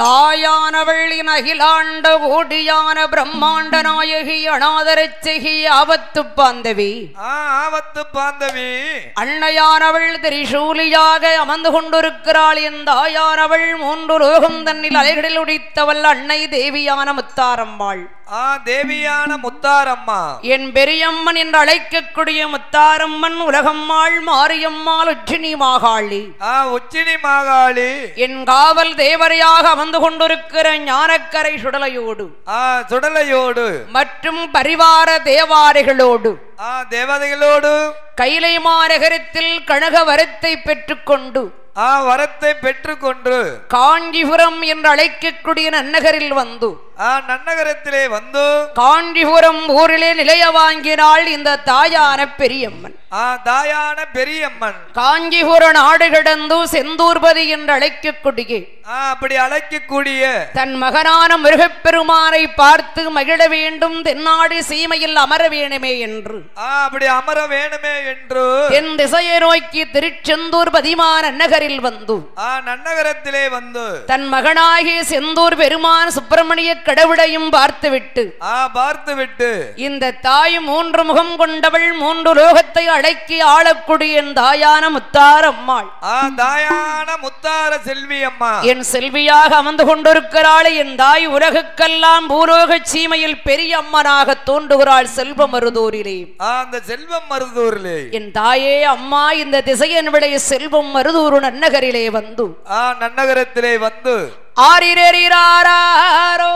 தாயானவள் இன் அகிலாண்ட கோடியான பிரம்மாண்ட நாயகி அநாதரச் செய்கி ஆபத்து பாந்தவி ஆ ஆபத்து பாந்தவி அன்னையானவள் திரிசூலியாக அமர்ந்து கொண்டிருக்கிறாள் என் தாயானவள் மூன்று லோகம் தன்னில் அலைகளில் உடித்தவள் அன்னை தேவியான முத்தாரம்மாள் ஆ தேவியான முத்தாரம்மா என் பெரியம்மன் என்று அழைக்கக்கூடிய முத்தாரம்மன் உலகம்மாள் மாரியம்மாள் உச்சினி மாகாளி ஆ உச்சினி மாகாளி என் காவல் தேவரையாக அமர்ந்து கொண்டிருக்கிற ஞானக்கரை சுடலையோடு ஆ சுடலையோடு மற்றும் பரிவார தேவாரைகளோடு ஆ தேவதைகளோடு கைலை மாநகரத்தில் கனக வரத்தை பெற்றுக்கொண்டு ஆ வரத்தை பெற்றுக்கொண்டு காஞ்சிபுரம் என்று அழைக்கக்கூடிய நன்னகரில் வந்து ஆ நன்னகரத்திலே வந்து காஞ்சிபுரம் ஊரிலே நிலைய வாங்கினாள் இந்த தாயான பெரியம்மன் ஆ தாயான பெரியம்மன் காஞ்சிபுர நாடு கிடந்து செந்தூர்பதி என்று அழைக்கக்கூடிய ஆ அப்படி அழைக்கக்கூடிய தன் மகனான முருகப்பெருமானை பார்த்து மகிழ வேண்டும் தென்னாடு சீமையில் அமர வேணுமே என்று ஆ அப்படி அமர வேணுமே என்று தென் திசையை நோக்கி திருச்செந்தூர் பதிமான நகரில் வந்து ஆ நன்னகரத்திலே வந்து தன் மகனாகிய செந்தூர் பெருமான் சுப்பிரமணிய கடவுளையும் பார்த்துவிட்டு ஆ பார்த்து விட்டு இந்த தாய் மூன்று முகம் கொண்டவள் மூன்று லோகத்தை அடக்கி ஆளக்கூடிய என் தாயான முத்தாரம்மாள் ஆ தாயான முத்தார செல்வி அம்மா என் செல்வியாக அமர்ந்து கொண்டிருக்கிறாள் என் தாய் உலகுக்கெல்லாம் பூலோக சீமையில் பெரிய அம்மனாக தோன்றுகிறாள் செல்வ மருதூரிலே ஆ அந்த செல்வம் மருதூரிலே என் தாயே அம்மா இந்த திசையன் விடைய செல்வம் மருதூரு நன்னகரிலே வந்து ஆ நன்னகரத்திலே வந்து ஆரிரரிராரோ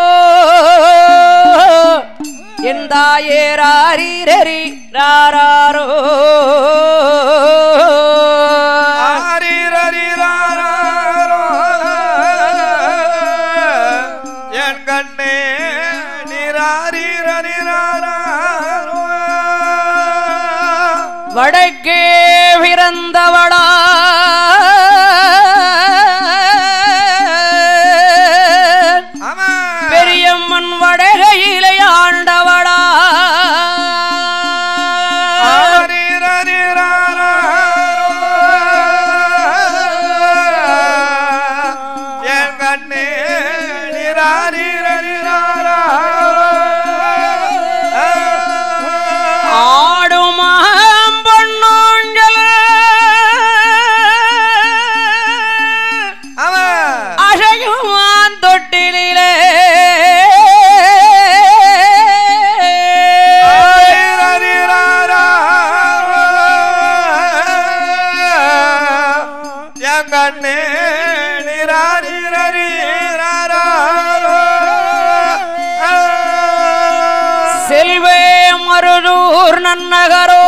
என் தாயே ராரிரரி ராரோ ஆரீரரீராரோ. என் கண்ணே நீராரீரரீராரோ. வடக்கே பிறந்தவளா ஆமா. பெரியம்மன் வடகையிலே ஆண்டவளா ஆரீரரீராரோ. என் கண்ணே நீராரீரரீராரோ. ஆடுமாம் பொன்னூஞ்சல் ஆமா. அசையுமான் தொட்டிலே கண்ணே செல்வே மருதூர் நன்னகரோ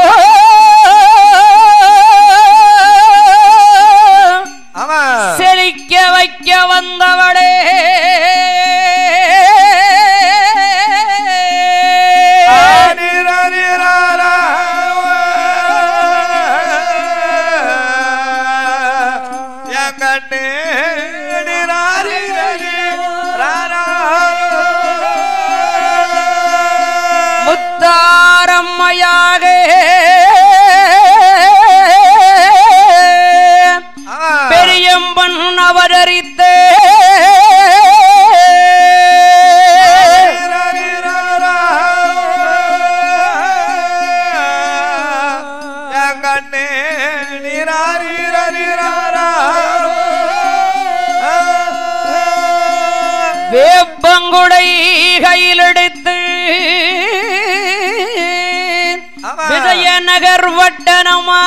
செழிக்க வைக்க வந்தவளே கண்ணே முத்தாரம்மையாக பெரியம்பன் அவதரித்தே கண்ணே வேப்பங்குடை கையிலெடுத்து ஆமா. விஜயநகர் வட்டனமா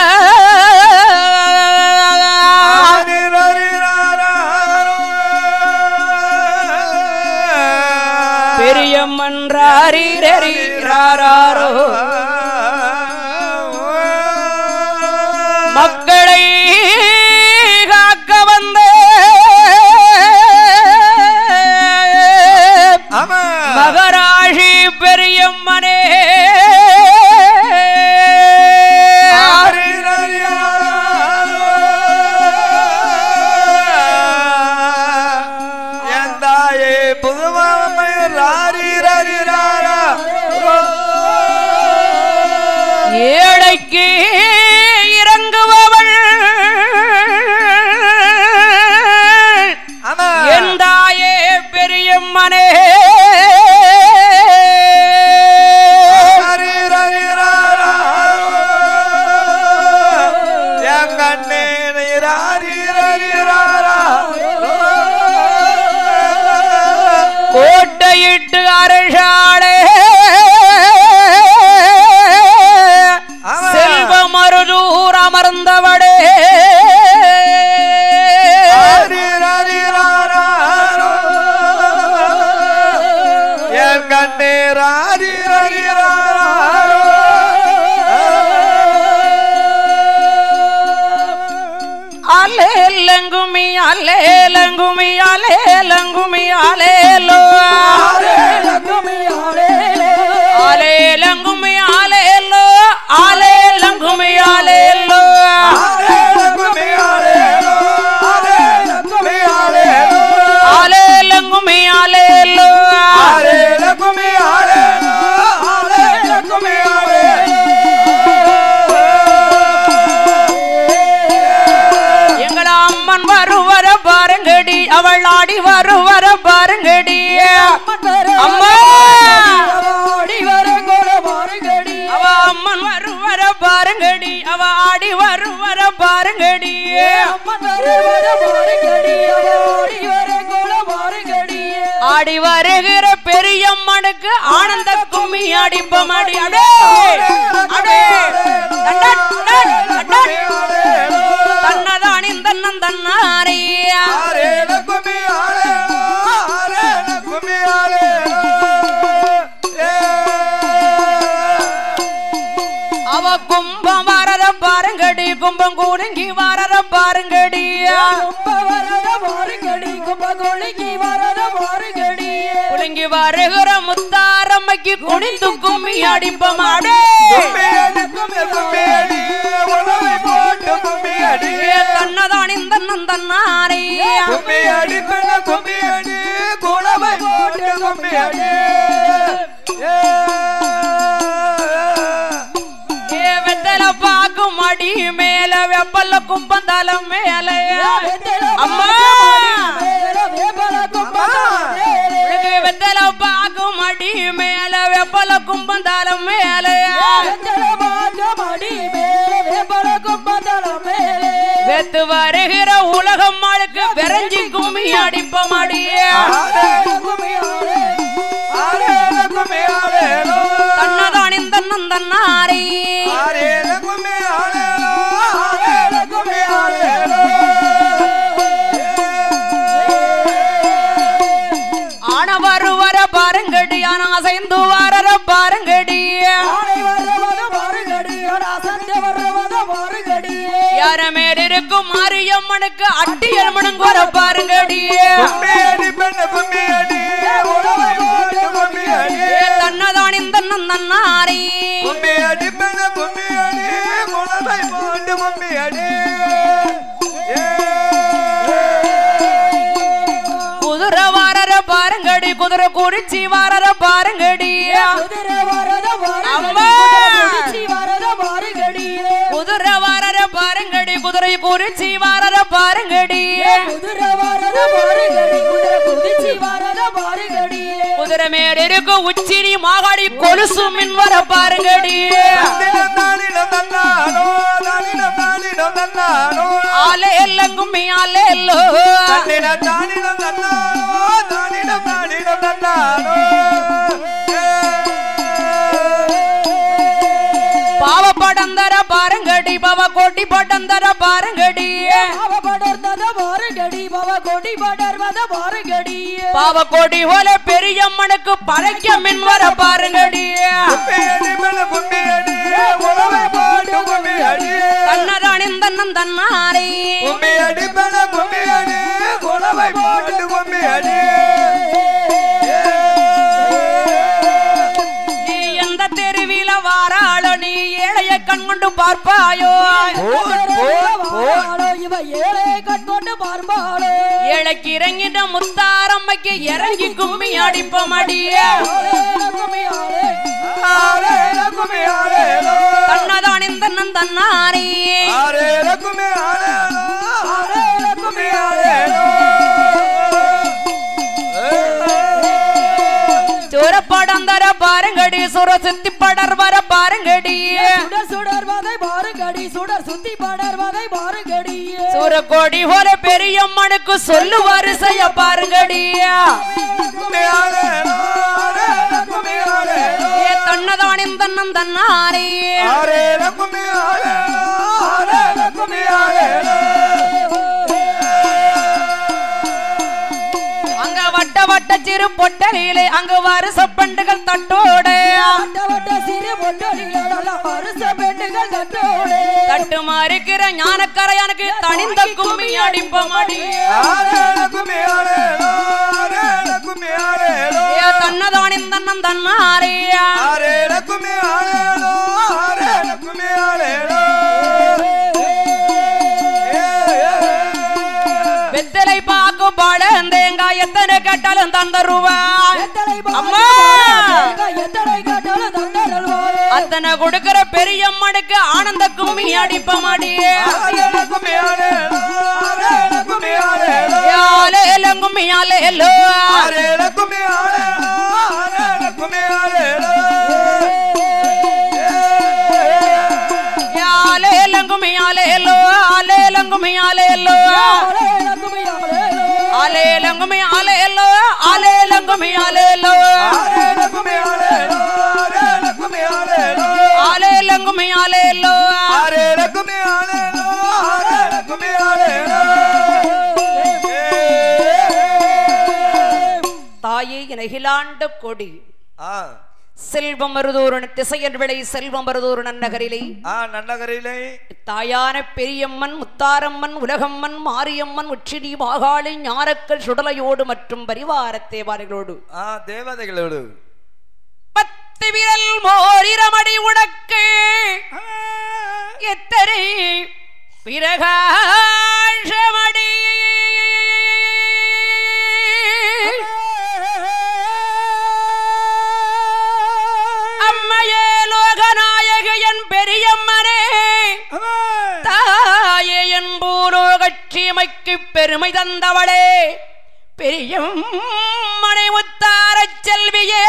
பெரியம்மன் ராரி ரரி ராரோ மக்களை காக்க வந்த மகராஷி பெரியம்மனே எந்தாயே புதுமாமை ராரி ரரி ராரா அலேலங்குமி அலேலங்குமி அலேலங்குமி அலேலோ அலேலங்குமி அலேலோ அலேலங்குமி அலேலோ அலேலங்குமி அலேலோ எங்கள அம்மன் வருவர பாருங்கடி அவள் ஆடி வருவர பாருங்கடி அம்மா அவ அம்மன் வருவர பாருங்கடி அவ ஆடி வருவர பாருங்கடி ஆடி வருகிற பெரியம்மனுக்கு ஆனந்த கும்மி அடிப்பம் அடி அடே அடே தண்டட், தண்டட், தண்டட். தன்னதானி தன்னன் தன்னாரையா அவ கும்பம் வரற பாருங்கடி கும்பம் கூடுங்கி வரற பாருங்கடி குலுங்கி வருகிற முத்தாரம்மைக்கு குனிந்து கும்மி அடிப்பம் அடே ஏ தன்னதானி தன்னன் தன்னாரையா கும்மியடி பெண்ண கும்மியடி குளவை போட்டு கும்மியடி ஏ வெத்தல பாக்கும் அடி மேல வெப்பல்ல கும்பந்தலம் மேல அம்மா உனக்கு வெத்தல பாக்கும் அடி மேல வெப்பல கும்பந்தலம் மேல வெத்து வருகிற உலகம் ஆளுக்கு விரைஞ்சி கும்மி அடிப்பம் அடியே தன்னதானி தன்னன் தன்னாரி ஆன வருவர பாருங்கடி ஆனா அசைந்து வரற பாருங்கடி யார மேல இருக்கும் மாரியம்மனுக்கு அட்டியல் மணங்கு வர பாருங்கடி ஏ தன்னதானி தன்னன் தன்னாரி கும்மியடி பெண்ண கும்மியடி குளவை போட்டு கும்மியடி குதிரை வாரற பாருங்கடி குதிரை குடிச்சி வாரற பாருங்கடி அம்மா! குதிரை வாரற பாருங்கடி குதிரை குறிச்சி வாரற பாருங்கடி குதிரை மேல இருக்கு உச்சினி மாகாடி கொலுசு மின் வர பாருங்கடி தானிடம் தானிடம் தன்னானோ தானிடம் தானிடம் தன்னானோ ஆலே எல்லங்கும்மி ஆலே எல்லோ தானிடம் தானிடம் தன்னானோ தானிடம் தானிடம் தன்னானோ பாவ படந்தர பாருங்கடி பவ கோட்டி படந்தர பாருங்கடி பாவ கோடி போல பெரியம்மனுக்கு பழைக்க மின் வர பாருங்கடி கும்மியடி மேல கும்மியடி உழவை போட்டு கும்மியடி தன்னதானி தன்னன் தன்னாரே கும்மியடி மேல கும்மியடி உழவை போட்டு கும்மியடி நீ எந்த தெருவில வாராளோ நீ ஏழைய கண் கொண்டு பார்ப்பாயோ ஏழைக்கு இறங்கிட்ட முத்தாரம்மைக்கு இறங்கி கும்மி அடிப்போம் அடிய ஆரேல கும்மியாரேலோ தன்னதானி தன்னன் தன்னாரே ஆரேல கும்மியாரேலோ ஆரேல கும்மியாரேலோ சோர படந்தர பாருங்கடி சுர சுத்தி படர் வர பாருங்கடி சுடர் சுடர்வதை பாருங்கடி சுடர் சுத்தி படர்வதை பாருங்கடி சூர கோடி போல பெரியம்மனுக்கு சொல்லு வரிசைய பாருங்கடி கும்மியாரேலோ ஆரேல கும்மியாரேலோ ஏ தன்னதானி தன்னன் தன்னாரே ஆரேல கும்மியாரேலோ ஆரேல கும்மியாரேலோ அங்க வட்ட வட்ட சிறு பொட்டலிலே அங்க வருஷ பண்டுகள் தட்டோட வட்ட வட்ட சிறு பொட்டலில நல்ல வருஷ பெண்டுகள் தட்டோடு தட்டுமா இருக்கிற ஞானக்கரையானுக்கு தனிந்த கும்மி அடிப்பமாடி ஏ தன்னதானின் தன்னன் தன்னாரியா வெத்தலை பாக்கு பழம் தேங்காய் எத்தனை கேட்டாலும் தந்தருவா எத்தனை அம்மா! பாரு எத்தனை கேட்டாலும் தந்தருள்வார் அத்தனை கொடுக்கிற பெரியம்மனுக்கு ஆனந்த கும்மி அடிப்பமாடியே யாலேலம் கும்மி யாலேலோ யாலேலம் கும்மி யாலேலோ ஆலேலம் கும்மி யாலேலோ ஆலேலம் கும்மி யாலேலோ ஆலேலம் கும்மி யாலேலோ ஆலேலம் கும்மி யாலேலோ தாயே இனகிலாண்ட கொடி செல்வம் மருதூரன் திசையன் விளை செல்வம் மருதூர் நன்னகரிலே நன்னகரிலே தாயான பெரியம்மன் முத்தாரம்மன் உலகம்மன் மாரியம்மன் உச்சினி மாகாளி ஞானக்கல் சுடலையோடு மற்றும் பரிவார தேவாரிகளோடு ஆ தேவதைகளோடு பத்து விரல் மோரிரமடி உனக்கு எத்தனை பிரகாஷமடி அம்மையே லோகநாயகியன் பெரியம்மனே தாயே என் பூலோகட்சிமைக்கு பெருமை தந்தவளே பெரியம்மனை முத்தாரச் செல்வியே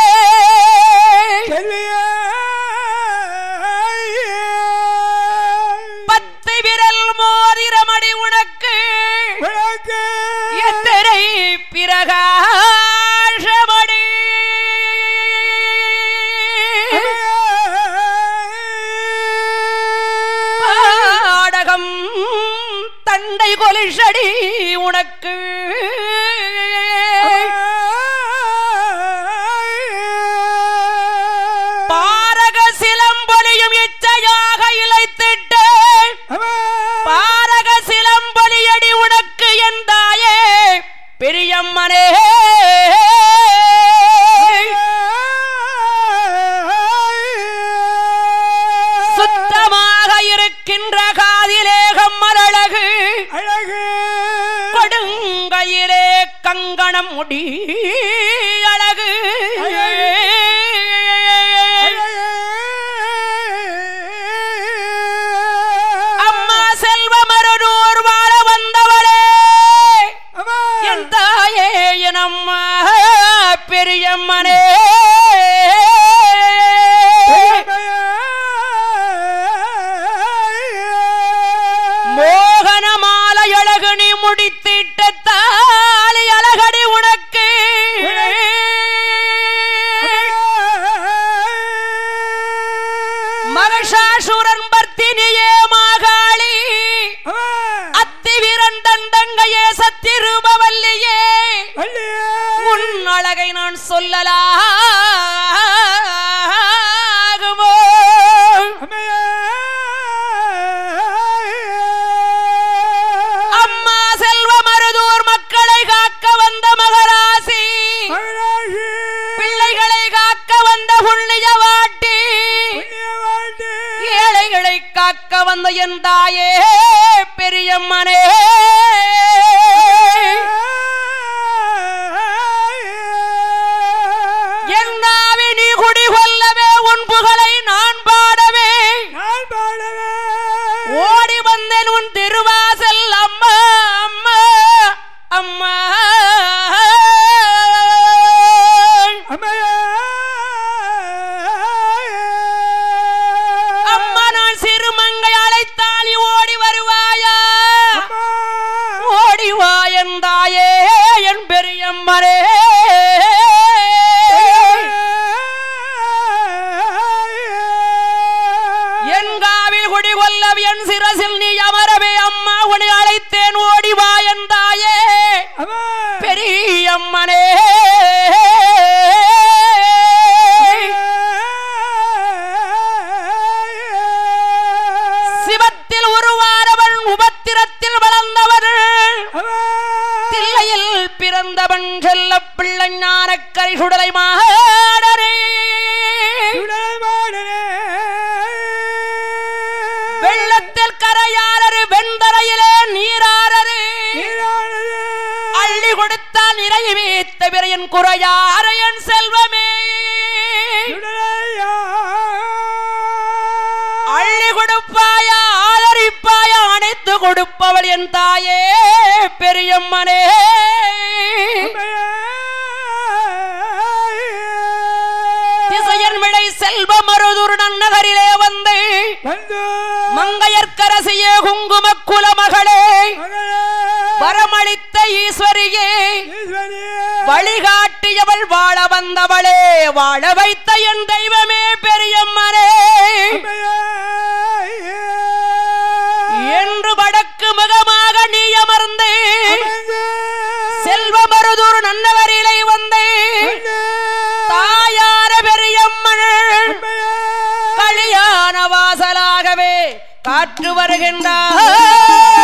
பத்து விரல் மோதிரமடி உனக்கு எத்தனை பிரகாஷமடி பாடகம் தண்டை கொலிஷடி உனக்கு பாரக சிலம்பொலியும் இச்சையாக இழைத்திட்டு பாரக சிலம்பொலியடி உனக்கு எந்தாயே பெரியம்மனே சுத்தமாக இருக்கின்ற காதிலேகம் மலழகு கொடுங்கையிலே கங்கணம் முடி அழகு அம்மா செல்வமருடூர் வாழ வந்தவளே என் தாயே என் அம்மா பெரியம்மனே மோகன மாலை அழகு நீ முடித்திட்ட தாலி அழகடி உனக்கு மகஷாசுரன் பர்த்தினியே மாகாளி அத்திவீரன் தண்டங்கையே சத்திருபவல்லியே உன் அழகை நான் சொல்லலாகுமோ அம்மா செல்வ மருதூர் மக்களை காக்க வந்த மகராசி பிள்ளைகளை காக்க வந்த புண்ணிய வாட்டி ஏழைகளை காக்க வந்த என் தாயே பெரியம்மனே என் நாவி நீ குடி கொள்ளவே உன் புகழை நான் பாடவே ஓடி வந்தேன் உன் திருவாசல் அம்மா அம்மா அம்மா அம்மா நான் சிறுமங்கை அழைத்தால் நீ ஓடி வருவாயா ஓடி வா என் தாயே என் பெரியம்மரே என் காவில் குடி கொல்ல என் சிரசில் நீ அமரவே அம்மா மங்கையற்கரை சுடலை மாடரே வெள்ளத்தில் கரையாரரு வெண்தரையிலே நீராரரு அள்ளி கொடுத்தால் நிறைய வீத்த விரையன் குறையாரையன் செல்வமே அள்ளி கொடுப்பாயா ஆதரிப்பாயா அணைத்து கொடுப்பவள் என் தாயே பெரியம்மனே திசையன் விளை செல்வ மருதுர் நன்னகரிலே வந்து மங்கையற்கரசியே குங்கும குலமகளே வரமளித்த ஈஸ்வரியே வழிகாட்டியவள் வாழ வந்தவளே வாழ வைத்த என் தெய்வமே பெரியம்மனே என்று வடக்கு முகமாக நீ அமர்ந்து செல்வ மருதூர் நன்னவரிலை வந்து தாயார பெரியம்மன் கலியான வாசலாகவே காற்று வருகின்றார்